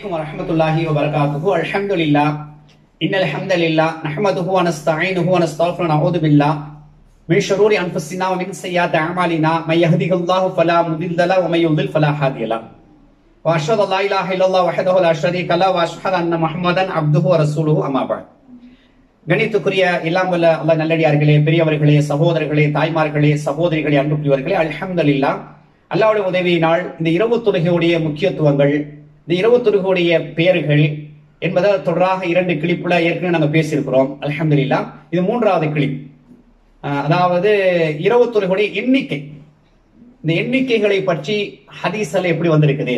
عليكم ورحمة الله وبركاته الحمد لله إن الحمد لله نحمده ونستعينه ونستغفره ونعوذ بالله من شرور أنفسنا ومن سيئات أعمالنا من يهده الله فلا مضل له ومن يضلل فلا هادي له وأشهد أن لا إله إلا الله وحده لا شريك له وأشهد أن محمدا عبده ورسوله أما بعد கணித்துக்குரிய எல்லாம் வல்ல அல்லாஹ் நல்லடியார்களே பெரியவர்களே சகோதரர்களே தாய்மார்களே சகோதரிகளே அன்புக்குரியவர்களே அல்ஹம்துலில்லா அல்லாஹ்வுடைய உதவியினால் இந்த இரவு தொழுகையுடைய முக்கியத்துவங்கள் இந்த இரவு தொழுகையுடைய பெயர்கள் என்பதை தொடராக இரண்டு கிளிப்புல ஏற்கனவே நாங்க பேசியிருக்கிறோம் அல்ஹம்துலில்லா இது மூன்றாவது கிளிப் அஹ் அதாவது இரவு தொழுகையுடைய எண்ணிக்கை இந்த எண்ணிக்கைகளை பற்றி ஹதீஸ்ல எப்படி வந்திருக்குது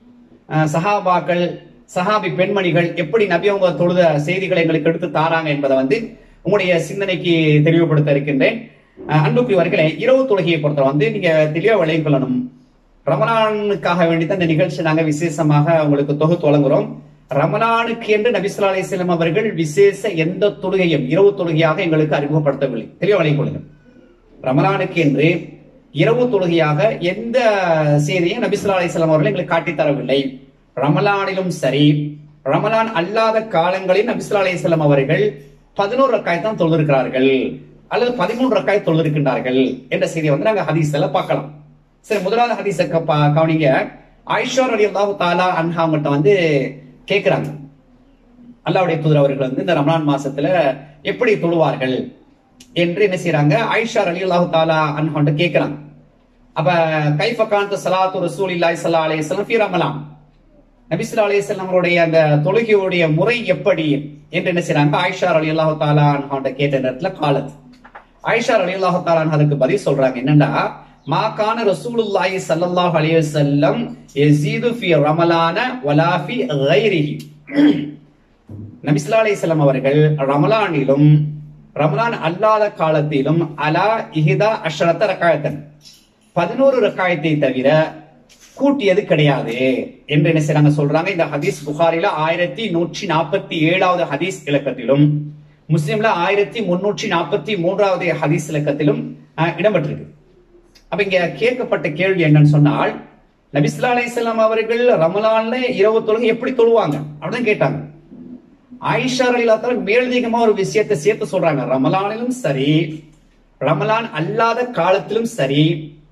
அஹ் சஹாபாக்கள் சஹாபி பெண்மணிகள் எப்படி நபி அவங்க தொழுத செய்திகளை எங்களுக்கு எடுத்து தாராங்க என்பதை வந்து உங்களுடைய சிந்தனைக்கு தெளிவுபடுத்த இருக்கின்றேன் அஹ் அன்புக்குரியவர்களே இரவு தொழுகையை பொறுத்தவரை வந்து நீங்க தெளிவா விளையும் கொள்ளணும் ரமலானுக்காக வேண்டி தான் இந்த நிகழ்ச்சி நாங்க விசேஷமாக உங்களுக்கு தொகுத்து வழங்குறோம் ரமலானுக்கு என்று நபிசுல்லா அலிஸ்லாம் அவர்கள் விசேஷ எந்த தொழுகையும் இரவு தொழுகையாக எங்களுக்கு அறிமுகப்படுத்தவில்லை தெளிவா விளையும் கொள்ளுங்கள் ரமலானுக்கு என்று இரவு தொழுகையாக எந்த செய்தியும் நபிசுல்லா அலிஸ்லாம் அவர்கள் எங்களுக்கு காட்டித் தரவில்லை ரமலானிலும் சரி ரமலான் அல்லாத காலங்களில் நபிசுல்லா அலிஸ்லாம் அவர்கள் பதினோரு ரக்காய் தான் தொழுதிருக்கிறார்கள் அல்லது பதிமூன்று ரக்காய் தொழுதிருக்கின்றார்கள் என்ற செய்தியை வந்து நாங்க ஹதீஸ்ல பார்க்கலாம் சரி முதலாவது ஹதீஸ கவனிங்க ஆயிஷா அலி அல்லாஹு தாலா அன்ஹா அவங்கள்ட்ட வந்து கேட்கிறாங்க அல்லாவுடைய தூதர் அவர்கள் வந்து இந்த ரமலான் மாசத்துல எப்படி தொழுவார்கள் என்று என்ன செய்யறாங்க ஆயிஷா அலி அல்லாஹு தாலா அன்ஹான்ட்டு கேட்கிறாங்க அப்ப கைஃபகாந்த சலாத்து ரசூல் இல்லாய் சல்லா அலையம் ஃபி ரமலான் நபிசுல்லா அலிஸ்லாம் அவருடைய அந்த தொழுகையுடைய முறை எப்படி என்று என்ன செய்யறாங்க ஆயிஷா அலி அல்லாஹு தாலா அன்ஹான்ட்ட கேட்ட நேரத்துல காலத்து ஆயிஷா அலி அல்லாஹு தாலா அதுக்கு பதில் சொல்றாங்க என்னன்னா மாகான ரசூலுல்லாஹி ஸல்லல்லாஹு அலைஹி வஸல்லம் யஸீது ஃபி ரமலான வலா ஃபி கைரிஹி நபிஸ்லா அலைஹிஸ்ஸலாம் அவர்கள் ரமலானிலும் ரமலான் அல்லாத காலத்திலும் அலா இஹிதா அஷ்ரத ரகாயத்தன் பதினோரு ரக்காயத்தை தவிர கூட்டியது கிடையாது என்று என்ன செய்றாங்க சொல்றாங்க இந்த ஹதீஸ் புகாரில ஆயிரத்தி நூற்றி நாற்பத்தி ஏழாவது ஹதீஸ் இலக்கத்திலும் முஸ்லிம்ல ஆயிரத்தி முன்னூற்றி நாற்பத்தி மூன்றாவது ஹதீஸ் இலக்கத்திலும் அஹ், இடம்பெற்றிருக்கு அப்ப இங்க கேட்கப்பட்ட கேள்வி என்னன்னு சொன்னால் நபிஸ்லா அலைஹிஸ்ஸலாம் அவர்கள் ரமலான்ல இரவு தொழுகை எப்படி தொழுவாங்க அப்படின்னு கேட்டாங்க ஆயிஷா அலிலாத்தால மேலதிகமா ஒரு விஷயத்தை சேர்த்து சொல்றாங்க ரமலானிலும் சரி ரமலான் அல்லாத காலத்திலும் சரி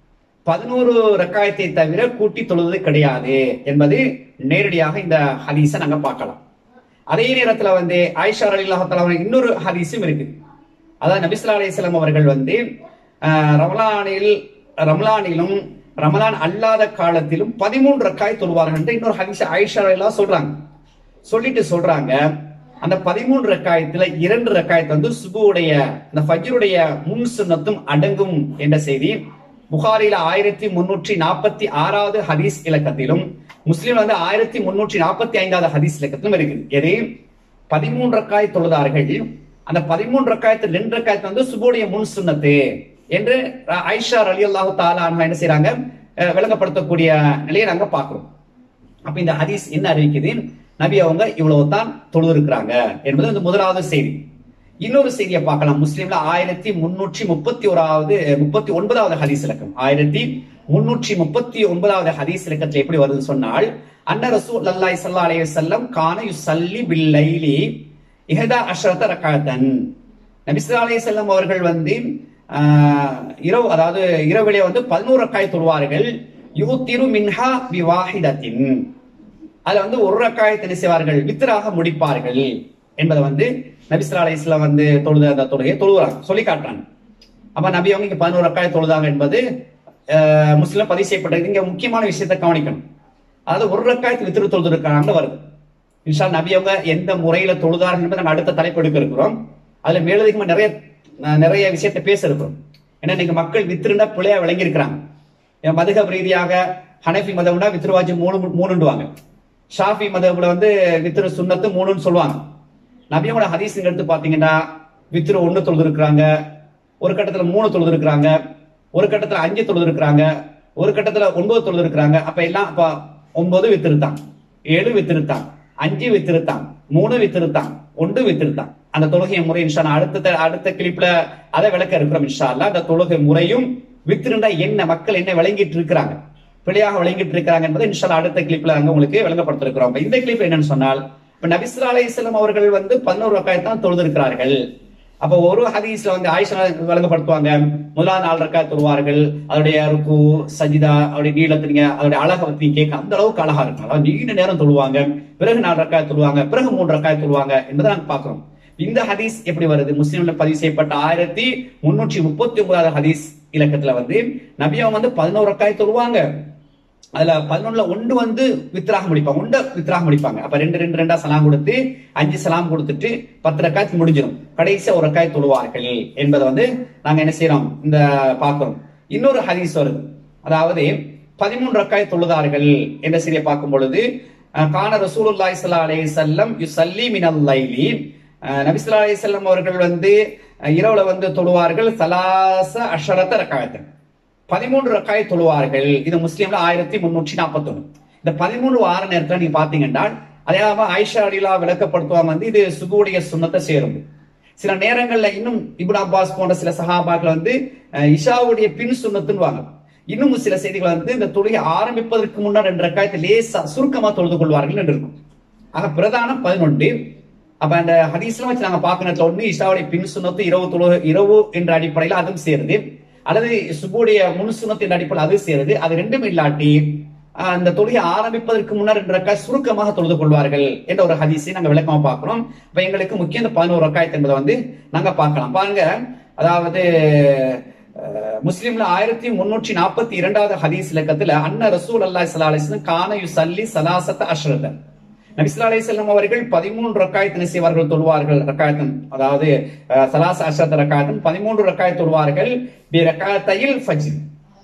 பதினோரு ரக்காயத்தை தவிர கூட்டி தொழுவது கிடையாது என்பது நேரடியாக இந்த ஹதீஸை நாங்க பார்க்கலாம் அதே நேரத்துல வந்து ஆயிஷா அலிலாஹால இன்னொரு ஹதீஸும் இருக்கு அதாவது நபிஸ்லா அலிஸ்லாம் அவர்கள் வந்து ஆஹ், ரமலானில் ரமலானிலும் ரமலான் அல்லாத காலத்திலும் பதிமூன்று ரக்காய் தொழுவார்கள் என்று இன்னொரு ஹதீஸ் ஆயிஷா அலிலா சொல்றாங்க சொல்லிட்டு சொல்றாங்க அந்த பதிமூன்று ரக்காயத்துல இரண்டு ரக்காயத்து வந்து சுபுடைய அந்த ஃபஜ்ருடைய முன் சுன்னத்தும் அடங்கும் என்ற செய்தி புகாரில ஆயிரத்தி முன்னூற்றி நாற்பத்தி ஆறாவது ஹதீஸ் இலக்கத்திலும் முஸ்லீம் வந்து ஆயிரத்தி முன்னூற்றி நாற்பத்தி ஐந்தாவது ஹதீஸ் இலக்கத்திலும் இருக்குது எது பதிமூன்று ரக்காய் தொழுதார்கள் அந்த பதிமூன்று ரக்காயத்து ரெண்டு ரக்காயத்து வந்து சுபுடைய முன் சுன்னத்து என்று ஐஷா அலி அல்லாஹு தாலா என்ன செய்யறாங்க அஹ், விளங்கப்படுத்தக்கூடிய நிலையை நாங்க பார்க்கிறோம் அப்ப இந்த ஹதீஸ் என்ன அறிவிக்குது நபி அவங்க இவ்வளவு தான் தொழுது இருக்கிறாங்க என்பது இந்த முதலாவது செய்தி இன்னொரு செய்தியை பார்க்கலாம் முஸ்லீம்ல ஆயிரத்தி முன்னூற்றி முப்பத்தி ஓராவது முப்பத்தி ஒன்பதாவது ஹதீஸ் இலக்கம் ஆயிரத்தி முன்னூற்றி முப்பத்தி ஒன்பதாவது ஹதீஸ் இலக்கத்துல எப்படி வருது சொன்னால் அன்ன ரசூல் அல்லாஹ் ஸல்லல்லாஹு அலைஹி வஸல்லம் கான யுஸல்லி பில்லைலி இஹதா அஷ்ரத ரகாத்தன் நபி ஸல்லல்லாஹு அலைஹி வஸல்லம் அவர்கள் வந்து ஆஹ், இரவு அதாவது இரவிலே வந்து பதினோரு ரக்காய் தொழுவார்கள் யூத்திரு மின்ஹா பிவாஹிதத்தின் அதுல வந்து ஒரு ரக்காயத்தை என்ன செய்வார்கள் வித்தராக முடிப்பார்கள் என்பதை வந்து நபிஸ்லா அலி இஸ்லாம் வந்து தொழுத அந்த தொழுகையை தொழுகிறாங்க சொல்லி காட்டுறாங்க அப்ப நபி அவங்க இங்க பதினோரு ரக்காய் தொழுதாங்க என்பது அஹ், முஸ்லிம் பதிவு செய்யப்பட்டது இங்க முக்கியமான விஷயத்தை கவனிக்கணும் அதாவது ஒரு ரக்காயத்து வித்திரு தொழுது இருக்காங்க வருது இன்ஷா நபி அவங்க எந்த முறையில தொழுதார்கள் என்பதை நம்ம அடுத்த தலைப்பு எடுக்க இருக்கிறோம் அதுல மேலதிகமா நிறைய அஹ், நிறைய விஷயத்தை பேச இருக்கிறோம் ஏன்னா இன்னைக்கு மக்கள் வித்திருந்தா பிள்ளையா விளங்கி இருக்கிறாங்க மதுகப் ரீதியாக ஹனஃபி மதம்னா வித்ருவாஜி மூணு மூணுண்டுவாங்க ஷாஃபி மதபுல வந்து வித்ரு சுன்னத்து மூணுன்னு சொல்லுவாங்க நபியோட ஹதீஸுங்க எடுத்து பாத்தீங்கன்னா வித்ரு ஒண்ணு தொழுது இருக்கிறாங்க ஒரு கட்டத்துல மூணு தொழுது இருக்கிறாங்க ஒரு கட்டத்துல அஞ்சு தொழுது இருக்கிறாங்க ஒரு கட்டத்துல ஒன்பது தொழுது இருக்கிறாங்க அப்ப எல்லாம் அப்ப ஒன்பது வித்திருத்தான் ஏழு வித்திருத்தான் அஞ்சு வித்திருத்தான் மூணு வித்திருத்தான் ஒன்று வித்திருத்தான் அந்த தொழுகை முறை இன்ஷா அல்லாஹ் அடுத்த அடுத்த கிளிப்ல அதை விளக்க இருக்கிறோம் இன்ஷா அல்லாஹ் அந்த தொழுகை முறையும் வித்திருந்தா என்ன மக்கள் என்ன விளங்கிட்டு இருக்கிறாங்க பிழையாக விளங்கிட்டு இருக்கிறாங்க என்பதை இன்ஷால்லா அடுத்த கிளிப்ல அங்க உங்களுக்கு விளங்கப்படுத்திருக்கிறோம் இப்ப இந்த கிளிப் என்னன்னு சொன்னால் இப்ப நபிஸ்லா அலைஹிஸ்ஸலாம் அவர்கள் வந்து பதினோரு ரக்காயத் தான் தொழுதிருக்கிறார்கள் அப்ப ஒரு ஹதீஸ்ல வந்து ஆயிஷா வழங்கப்படுத்துவாங்க முதலாம் நாலு ரக்கா தொழுவார்கள் அதோடைய ருக்கு சஜிதா அவருடைய நீளத்தினிங்க அதோடைய அழகை பத்தி கேட்க அந்த அளவுக்கு அழகா இருக்கும் அதாவது நீண்ட நேரம் தொழுவாங்க பிறகு நாலு ரக்காய் தொழுவாங்க பிறகு மூன்று ரக்காய் தொழுவாங்க என்பதை நாங்க பாக்குறோம் இந்த ஹதீஸ் எப்படி வருது முஸ்லீம்ல பதிவு செய்யப்பட்ட ஆயிரத்தி முன்னூற்றி முப்பத்தி ஒன்பதாவது ஹதீஸ் இலக்கத்துல வந்து நபியா வந்து பதினோரு ரக்காய் தொழுவாங்க அதுல பதினொன்னுல ஒன்று வந்து வித்ராக முடிப்பாங்க ஒண்ட வித்ராக முடிப்பாங்க அப்ப ரெண்டு ரெண்டு ரெண்டா சலாம் கொடுத்து அஞ்சு சலாம் கொடுத்துட்டு பத்து ரக்காய்ச்சி முடிஞ்சிடும் கடைசியா ஒரு ரக்காய் தொழுவார்கள் என்பதை வந்து நாங்க என்ன செய்யறோம் இந்த பாக்குறோம் இன்னொரு ஹதீஸ் வருது அதாவது பதிமூன்று ரக்காய் தொழுதார்கள் என்ற செய்தியை பார்க்கும் பொழுது அஹ், கான ரசூலுல்லாஹி ஸல்லல்லாஹு அலைஹி வஸல்லம் யுஸல்லி மினல் லைலி அஹ், நபி ஸல்லல்லாஹு அலைஹி வஸல்லம் அவர்கள் வந்து அஹ், இரவுல வந்து தொழுவார்கள் சலாச அஷரத்த ரக்காயத்தன் பதிமூன்று ரக்காய் தொழுவார்கள் இது முஸ்லீம்ல ஆயிரத்தி முன்னூற்றி நாற்பத்தி ஒண்ணு இந்த பதிமூணு வார நேரத்துல நீங்க பாத்தீங்கன்னா அதே மாதிரி ஆயிஷா அலிலா விளக்கப்படுத்துவாங்க வந்து இது சுகுடைய சுண்ணத்தை சேரும் சில நேரங்கள்ல இன்னும் இப்னு அப்பாஸ் போன்ற சில சஹாபாக்கள் வந்து அஹ், இஷாவுடைய பின் சுண்ணத்துன்னு இன்னும் சில செய்திகள் வந்து இந்த தொழுகை ஆரம்பிப்பதற்கு முன்னர் ரெண்டு ரக்காயத்தை லேசா சுருக்கமா தொழுது கொள்வார்கள் என்று இருக்கும் ஆக பிரதானம் பதினொன்று அப்ப அந்த ஹதீஸ்ல வச்சு நாங்க பார்க்க நேரத்துல ஒண்ணு இஷாவுடைய பின் சுண்ணத்து இரவு தொழுகை இரவு என்ற அடிப்படையில் அதுவும் சேருது அல்லது சுபுடைய முன் சுண்ணத்து என்ற அடிப்படையில் அது சேருது அது ரெண்டும் இல்லாட்டி ஆஹ், அந்த தொழுகை ஆரம்பிப்பதற்கு முன்னர் ரெண்டு ரக்காய் சுருக்கமாக தொழுது கொள்வார்கள் என்ற ஒரு ஹதீஸை நாங்க விளக்கமா பார்க்கிறோம் அப்ப எங்களுக்கு முக்கியம் இந்த பதினோரு ரக்காயத் என்பதை வந்து நாங்க பார்க்கலாம் பாருங்க அதாவது அஹ், முஸ்லிம்ல ஆயிரத்தி முன்னூற்றி நாற்பத்தி இரண்டாவது ஹதீஸ் இலக்கத்துல அன்ன ரசூல் அல்லாஹ் ஸல்லல்லாஹு அலைஹி வஸல்லம் கான யுஸல்லி சலாசத்த அஷ்ரத நபி ஸல்லல்லாஹு அலைஹி வஸல்லம் அவர்கள் பதிமூன்று ரக்காயத்தினை செய்வார்கள் தொழுவார்கள் ரக்காயத்தன் அதாவது அஹ், சலாச அஷ்ரத ரக்காயத்தன் பதிமூன்று ரக்காயத் தொழுவார்கள் பி ரக்காயத்தையில் ஃபஜ்ர்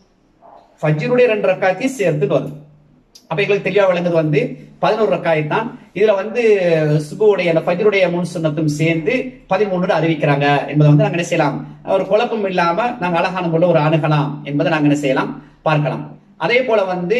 ஃபஜ்ருடைய ரெண்டு ரக்காயத்தையும் சேர்த்துட்டு வருது அப்ப எங்களுக்கு தெளிவா விளங்குது வந்து பதினோரு ரக்காயத் தான் இதுல வந்து சுபுடைய அந்த ஃபஜ்ருடைய முன் சுன்னத்தும் சேர்ந்து பதிமூணு அறிவிக்கிறாங்க என்பதை வந்து நாங்க என்ன செய்யலாம் ஒரு குழப்பம் இல்லாம நாங்க அழகான முள்ள ஒரு அணுகலாம் என்பதை நாங்க என்ன செய்யலாம் பார்க்கலாம் அதே போல வந்து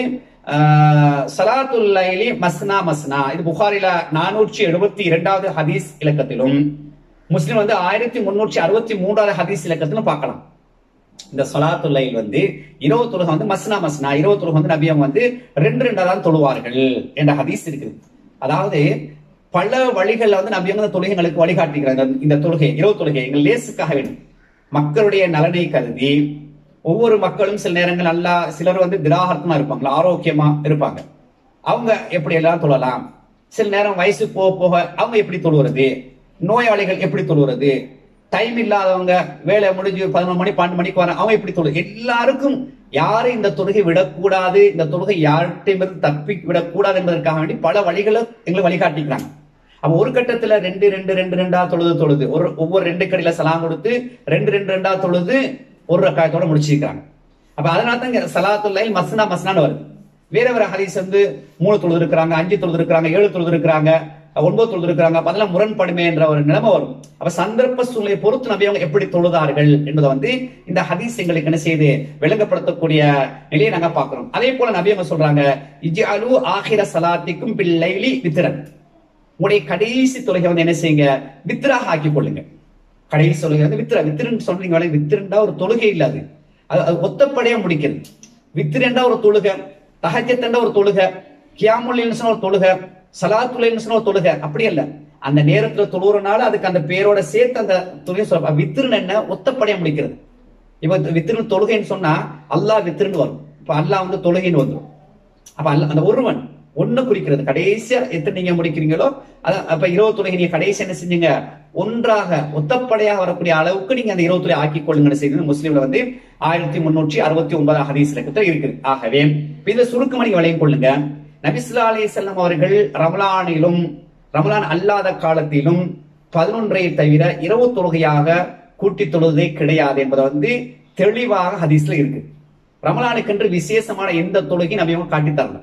ஆஹ், சலாத்துல் லைலி மஸ்னா மஸ்னா இது புகாரில நானூற்றி எழுபத்தி இரண்டாவது ஹதீஸ் இலக்கத்திலும் முஸ்லிம் வந்து ஆயிரத்தி முன்னூற்றி அறுபத்தி மூன்றாவது ஹதீஸ் இலக்கத்திலும் பார்க்கலாம் இந்த சொலாத்து லைல் வந்து இரவு தொழுகை வந்து மஸ்னா மஸ்னா இரவு தொழுகை வந்து நபியம் வந்து ரெண்டு ரெண்டா தான் தொழுவார்கள் என்ற ஹதீஸ் இருக்குது அதாவது பல வழிகள்ல வந்து நபியம் இந்த தொழுகைகளுக்கு வழிகாட்டுகிறாங்க இந்த- இந்த தொழுகை இரவு தொழுகை எங்கள் லேசுக்காக வேண்டும் மக்களுடைய நலனை கருதி ஒவ்வொரு மக்களும் சில நேரங்கள் நல்லா சிலர் வந்து திராகர்த்தமா இருப்பாங்க ஆரோக்கியமா இருப்பாங்க அவங்க எப்படி எல்லாம் தொழலாம் சில நேரம் வயசு போக போக அவங்க எப்படி தொழுவது நோயாளிகள் எப்படி தொழுவது டைம் இல்லாதவங்க வேலை முடிஞ்சு பதினொரு மணி பன்னெண்டு மணிக்கு வர அவங்க எப்படி தொழு எல்லாருக்கும் யாரும் இந்த தொழுகை விடக்கூடாது இந்த தொழுகை யார்கிட்டயும் தப்பி விடக்கூடாது என்பதற்காக வேண்டி பல வழிகளை எங்களுக்கு வழிகாட்டிக்கிறாங்க அப்ப ஒரு கட்டத்துல ரெண்டு ரெண்டு ரெண்டு ரெண்டா தொழுது தொழுது ஒரு ஒவ்வொரு ரெண்டு கடையில சலாம் கொடுத்து ரெண்டு ரெண்டு ரெண்டா தொழுது ஒரு ரக்காயத்தோட முடிச்சிருக்காங்க அப்ப அதனால தான் இங்க சலாத்துல்லைல் மஸ்னா மஸ்னான்னு வருது வேற வேற ஹதீஸ் வந்து மூணு தொழுது இருக்கிறாங்க அஞ்சு தொழுது இருக்கிறாங்க ஏழு தொழுது இருக்கிறாங்க ஒன்பது தொழுது இருக்கிறாங்க அப்ப அதெல்லாம் முரண்படுமே என்ற ஒரு நிலைமை வரும் அப்ப சந்தர்ப்ப சூழ்நிலையை பொறுத்து நபி அவங்க எப்படி தொழுதார்கள் என்பதை வந்து இந்த ஹதீஸ் எங்களுக்கு என்ன செய்து விளங்கப்படுத்தக்கூடிய நிலையை நாங்க பார்க்கிறோம் அதே போல நபி அவங்க சொல்றாங்க இஜ்அலு ஆகிர சலாத்திக்கும் பில்லைலி வித்திரன் உங்களுடைய கடைசி தொழுகை வந்து என்ன செய்யுங்க வித்ராக ஆக்கி கொள்ளுங்க கடைசி தொழுகை வந்து வித்ரா வித்திரன் சொல்றீங்க வித்திரண்டா ஒரு தொழுகை இல்ல அது அது அது ஒத்தப்படையா முடிக்கிறது வித்திரண்டா ஒரு தொழுகை தஹஜத்தண்டா ஒரு தொழுகை கியாமுல்லின்னு சொன்ன ஒரு தொழுகை சலாத்துல்லின்னு சொன்ன ஒரு தொழுகை அப்படி அல்ல அந்த நேரத்துல தொழுறனால அதுக்கு அந்த பேரோட சேர்த்து அந்த தொழுகை சொல்ல வித்திரன் என்ன ஒத்தப்படையா முடிக்கிறது இப்ப வித்திரன் தொழுகைன்னு சொன்னா அல்லாஹ் வித்திரன் வரும் இப்ப அல்லாஹ் வந்து தொழுகைன்னு வந்துரும் அப்ப அல்ல அந்த ஒருவன் ஒண்ணு குறிக்கிறது கடைசியா எத்தனை நீங்க முடிக்கிறீங்களோ அத- அப்ப இருபது தொழுகை நீங்க கடைசி என்ன செஞ்சீங்க ஒன்றாக ஒத்தப்படையாக வரக்கூடிய அளவுக்கு நீங்க அந்த இருபது தொலை ஆக்கிக் கொள்ளுங்கன்னு செய்து முஸ்லீம்ல வந்து ஆயிரத்தி முன்னூற்றி அறுபத்தி ஒன்பதாம் ஹதீஸ் இலக்கத்தில் இருக்குது ஆகவே இப்ப இந்த சுருக்கமா நீங்க விளையும் கொள்ளுங்க நபிஸ்லா அலி செல்லம் அவர்கள் ரமலானிலும் ரமலான் அல்லாத காலத்திலும் பதினொன்றை தவிர இரவு தொழுகையாக கூட்டி தொழுதே கிடையாது என்பதை வந்து தெளிவாக ஹதீஸ்ல இருக்கு ரமலானுக்கென்று விசேஷமான எந்த தொழுகையும் நபி அவங்க காட்டித் தரல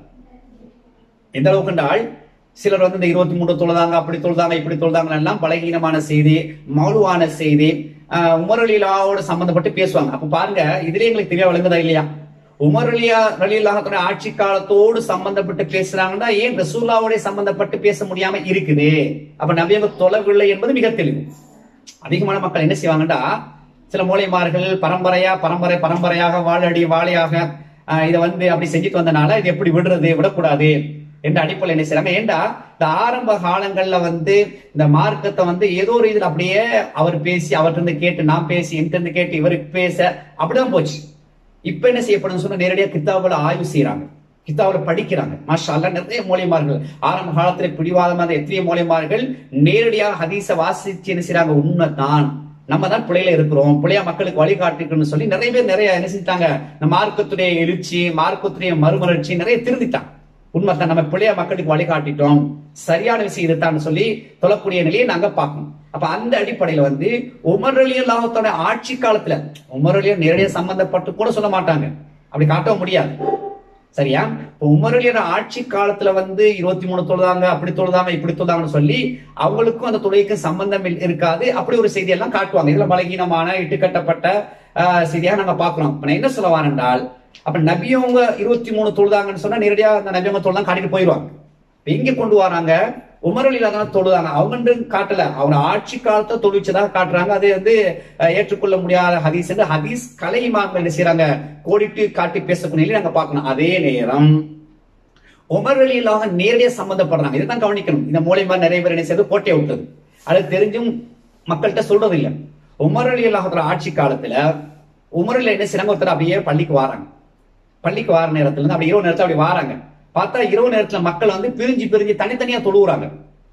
எந்த அளவுக்கு என்றால் சிலர் வந்து இந்த இருபத்தி மூணு தொழுதாங்க அப்படி தொழுதாங்க இப்படி தொழுதாங்க எல்லாம் பலகீனமான செய்தி மௌலுவான செய்தி ஆஹ் உமர் அலிலாவோட சம்பந்தப்பட்டு பேசுவாங்க அப்ப பாருங்க இதுலயே எங்களுக்கு தெரிய விளங்குதா இல்லையா உமர் அலியா ரலிலாஹத்துடைய ஆட்சி காலத்தோடு சம்பந்தப்பட்டு பேசுறாங்கன்னா ஏன் ரசூல்லாவோட சம்பந்தப்பட்டு பேச முடியாம இருக்குது அப்ப நபியங்க தொலைவில்லை என்பது மிக தெளிவு அதிகமான மக்கள் என்ன செய்வாங்கன்னா சில மூலைமார்கள் பரம்பரையா பரம்பரை பரம்பரையாக வாழடி வாழையாக ஆஹ் இதை வந்து அப்படி செஞ்சுட்டு வந்தனால இது எப்படி விடுறது விடக்கூடாது என்ற அடிப்படையில் என்ன செய்றாங்க ஏண்டா இந்த ஆரம்ப காலங்கள்ல வந்து இந்த மார்க்கத்தை வந்து ஏதோ ஒரு இதுல அப்படியே அவர் பேசி அவர்கிட்ட இருந்து கேட்டு நான் பேசி என்கிட்ட இருந்து கேட்டு இவருக்கு பேச அப்படிதான் போச்சு இப்ப என்ன செய்யப்படும் சொன்னா நேரடியா கித்தாபுல ஆய்வு செய்யறாங்க கித்தாபுல படிக்கிறாங்க மாஷா அல்லாஹ் நிறைய மூலியமார்கள் ஆரம்ப காலத்துல பிடிவாதமா இருந்த எத்தனைய மூலியமார்கள் நேரடியாக ஹதீஸ வாசிச்சு என்ன செய்யறாங்க உண்மைதான் நம்ம தான் பிள்ளையில இருக்கிறோம் பிள்ளையா மக்களுக்கு வழிகாட்டிக்கணும்னு சொல்லி நிறைய பேர் நிறைய என்ன செஞ்சிட்டாங்க இந்த மார்க்கத்துடைய எழுச்சி மார்க்கத்துடைய மறுமலர்ச்சி நிறைய திருந்திட்டாங்க உண்மைதான் நம்ம பிள்ளைய மக்களுக்கு வழிகாட்டிட்டோம் சரியான விஷயம் இதுதான் சொல்லி தொழக்கூடிய நிலையை நாங்க பார்க்கணும் அப்ப அந்த அடிப்படையில வந்து உமர் அலி அல்லாஹத்தோட ஆட்சி காலத்துல உமர் அலியா நேரடியா சம்பந்தப்பட்டு கூட சொல்ல மாட்டாங்க அப்படி காட்டவும் முடியாது சரியா இப்போ உமர் அலியோட ஆட்சி காலத்துல வந்து இருபத்தி மூணு தொழுதாங்க அப்படி தொழுதாங்க இப்படி தொழுதாங்கன்னு சொல்லி அவங்களுக்கும் அந்த தொழுகைக்கும் சம்பந்தம் இல்- இருக்காது அப்படி ஒரு செய்தியெல்லாம் காட்டுவாங்க இதுல பலகீனமான இட்டுக்கட்டப்பட்ட ஆஹ், செய்தியா நாங்க பாக்குறோம் இப்ப நான் என்ன சொல்ல வரேன் என்றால் அப்ப நபியவங்க இருபத்தி மூணு தொழுதாங்கன்னு சொன்னா நேரடியா அந்த நபியவங்க தொழுதான் காட்டிட்டு போயிடுவாங்க இப்ப எங்க கொண்டு வராங்க உமரலில தான் தொழுதாங்க அவங்க காட்டல அவங்க ஆட்சி காலத்தை தொழுவிச்சதாக காட்டுறாங்க அது வந்து அஹ், ஏற்றுக்கொள்ள முடியாத ஹதீஸ் என்று ஹதீஸ் கலைமார்கள் என்ன செய்யறாங்க கோடிட்டு காட்டி பேசக்கூடிய நிலையை நாங்க பார்க்கணும் அதே நேரம் உமர் அலிலாக நேரடியா சம்பந்தப்படுறாங்க இதுதான் கவனிக்கணும் இந்த மூலியமா நிறைய பேர் என்ன செய்து கோட்டையை விட்டது அது தெரிஞ்சும் மக்கள்கிட்ட சொல்றது இல்ல உமர் அலி அல்லாஹத்துல ஆட்சி காலத்துல உமரில் என்ன செய்றாங்க ஒருத்தர் அப்படியே பள்ளிக்கு வாராங்க பள்ளிக்கு வார நேரத்துல இருந்து அப்படி இரவு நேரத்துல அப்படி வாராங்க பார்த்தா இரவு நேரத்துல மக்கள் வந்து பிரிஞ்சு பிரிஞ்சு தனித்தனியா தொழுவுறாங்க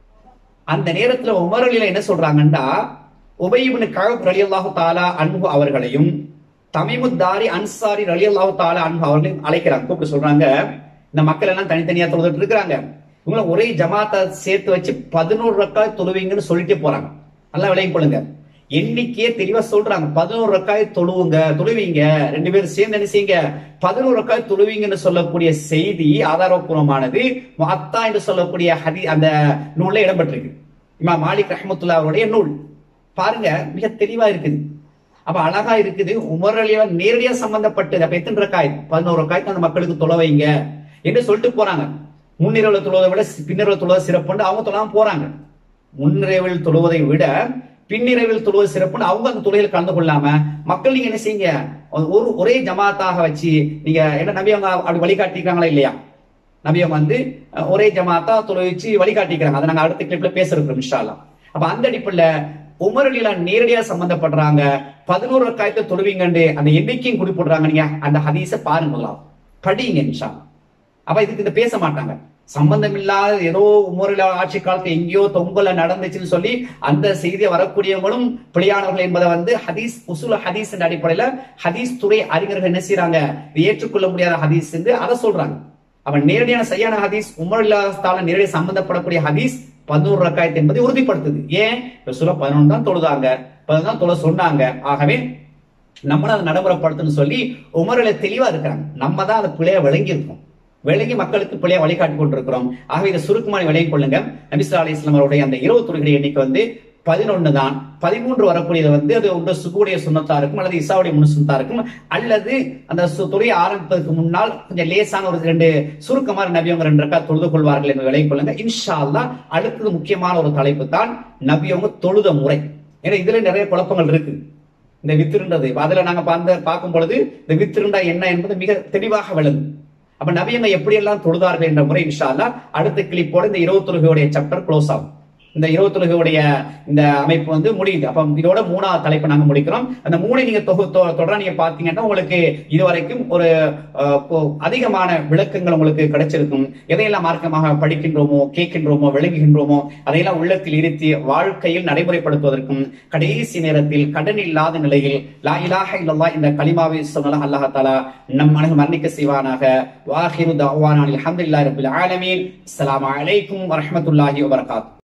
அந்த நேரத்துல உமர் அலில என்ன சொல்றாங்கன்னா உபயிபின் கழப் ரலியல்லாஹு தாலா அன்பு அவர்களையும் தமிமுத்தாரி அன்சாரி ரலியல்லாஹு தாலா அன்பு அவர்களையும் அழைக்கிறாங்க கூப்பிட்டு சொல்றாங்க இந்த மக்கள் எல்லாம் தனித்தனியா தொழுதுட்டு இருக்கிறாங்க இவங்களை ஒரே ஜமாத்தா சேர்த்து வச்சு பதினோரு ரக்காய் தொழுவீங்கன்னு சொல்லிட்டே போறாங்க நல்லா விளையும் கொள்ளுங்க எண்ணிக்கையே தெளிவா சொல்றாங்க பதினோரு ரக்காய் தொழுவுங்க தொழுவீங்க ரெண்டு பேரும் சேர்ந்து என்ன செய்யுங்க பதினோரு ரக்காய் தொழுவீங்கன்னு சொல்லக்கூடிய செய்தி ஆதாரபூர்வமானது அத்தா என்று சொல்லக்கூடிய ஹதி அந்த நூல்ல இடம்பெற்றிருக்கு இமா மாலிக் ரஹமத்துல்லா அவருடைய நூல் பாருங்க மிக தெளிவா இருக்குது அப்ப அழகா இருக்குது உமர் அலியா நேரடியா சம்பந்தப்பட்டது அப்ப எத்தனை ரக்காய் பதினோரு ரக்காய்க்கு அந்த மக்களுக்கு தொலை வைங்க என்று சொல்லிட்டு போறாங்க முன்னிரவுல தொழுவதை விட பின்னிரவு தொழுவது சிறப்புன்னு அவங்க தொழாம போறாங்க முன்னிரவில் தொழுவதை விட பின்னிரவில் தொழுவது சிறப்புன்னு அவங்க அந்த தொழிலில் கலந்து கொள்ளாம மக்கள் நீங்க என்ன செய்யுங்க ஒரு ஒரே ஜமாத்தாக வச்சு நீங்க என்ன நம்பி அவங்க அப்படி வழிகாட்டிக்கிறாங்களா இல்லையா நபியம் வந்து அஹ், ஒரே ஜமாத்தா தொலை வச்சு வழிகாட்டிக்கிறாங்க அதை நாங்க அடுத்த கிளிப்ல பேச இருக்கிறோம் இன்ஷால்லா அப்ப அந்த அடிப்படையில உமர் அலிலா நேரடியா சம்பந்தப்படுறாங்க பதினோரு காயத்தை தொழுவீங்கன்னு அந்த எண்ணிக்கையும் குறிப்பிடுறாங்க நீங்க அந்த ஹதீஸை பாருங்க முதலாவது. படிங்க இன்ஷா அல்லாஹ். அப்ப இதுக்கு இந்த பேச மாட்டாங்க சம்பந்தம் இல்லாத ஏதோ உமரில் ஆட்சி காலத்துல எங்கேயோ தொங்கல நடந்துச்சுன்னு சொல்லி அந்த செய்தியை வரக்கூடியவங்களும் பிழையானவர்கள் என்பதை வந்து ஹதீஸ் உசுல ஹதீஸ் என்ற அடிப்படையில ஹதீஸ் துறை அறிஞர்கள் என்ன செய்யறாங்க இது ஏற்றுக்கொள்ள முடியாத ஹதீஸ் என்று அதை சொல்றாங்க அவன் நேரடியான சரியான ஹதீஸ் உமர் இல்லாதால நேரடியாக சம்பந்தப்படக்கூடிய ஹதீஸ் பதினோரு ரக்காயத் என்பதை உறுதிப்படுத்துது ஏன் ரசூலா பதினொன்று தான் தொழுதாங்க பதினொன்று தான் தொழ சொன்னாங்க ஆகவே நம்மளும் அதை நடைமுறைப்படுத்தணும்னு சொல்லி உமரில் தெளிவா இருக்கிறாங்க நம்ம தான் அதை பிழைய விளங்கி இருக்கோம் விளங்கி மக்களுக்கு பிழைய வழிகாட்டி கொண்டிருக்கிறோம் ஆகவே இதை சுருக்கமான விளங்கிக் கொள்ளுங்க நபிசா அலி இஸ்லாம் அவருடைய அந்த இருபது தொழுகிற எண்ணிக்கை வந்து பதினொன்னு தான் பதிமூன்று வரக்கூடியது வந்து அது ஒன்று சுகுடைய சுண்ணத்தா இருக்கும் அல்லது இசாவுடைய முன் சுண்ணத்தா இருக்கும் அல்லது அந்த சு- தொழுகை ஆரம்பிப்பதற்கு முன்னால் கொஞ்சம் லேசான ஒரு ரெண்டு சுருக்கமான நபி அவங்க ரெண்டு ரக்கா தொழுது கொள்வார்கள் என்று விளங்கிக் கொள்ளுங்க இன்ஷா அல்லாஹ் அடுத்தது முக்கியமான ஒரு தலைப்பு தான் நபி அவங்க தொழுத முறை ஏன்னா இதுல நிறைய குழப்பங்கள் இருக்கு இந்த வித்திருண்டது அதுல நாங்க பார்த்த பார்க்கும் பொழுது இந்த வித்திருண்டா என்ன என்பது மிக தெளிவாக விளங்கும் அப்ப நபியங்க எப்படியெல்லாம் தொழுதார்கள் என்ற முறை இன்ஷா அல்லாஹ் அடுத்த கிளிப்போட இந்த இருபத்தொழுகையுடைய சாப்டர் க்ளோஸ் ஆகும் இந்த இருபத்தொழுகையுடைய இந்த அமைப்பு வந்து முடியுது அப்ப இதோட மூணாவது தலைப்பை நாங்க முடிக்கிறோம் அந்த மூணை நீங்க தொகு தொ- தொடர நீங்க பாத்தீங்கன்னா உங்களுக்கு இதுவரைக்கும் ஒரு அஹ், பொ- அதிகமான விளக்கங்கள் உங்களுக்கு கிடைச்சிருக்கும் எதையெல்லாம் மார்க்கமாக படிக்கின்றோமோ கேட்கின்றோமோ விளங்குகின்றோமோ அதையெல்லாம் உள்ளத்தில் இருத்தி வாழ்க்கையில் நடைமுறைப்படுத்துவதற்கும் கடைசி நேரத்தில் கடன் இல்லாத நிலையில் லா இலாஹ இல்லல்லாஹ் இந்த கலிமாவை சொன்னலாம் அல்லாஹ் தாலா நம் மனது மன்னிக்க செய்வானாக வாஹிரு தஅவானா அல்ஹம்துலில்லாஹி ரப்பில் ஆலமீன் அஸ்ஸலாமு அலைக்கும் வரஹ்மத்துல்லாஹி வபரகாத்துஹு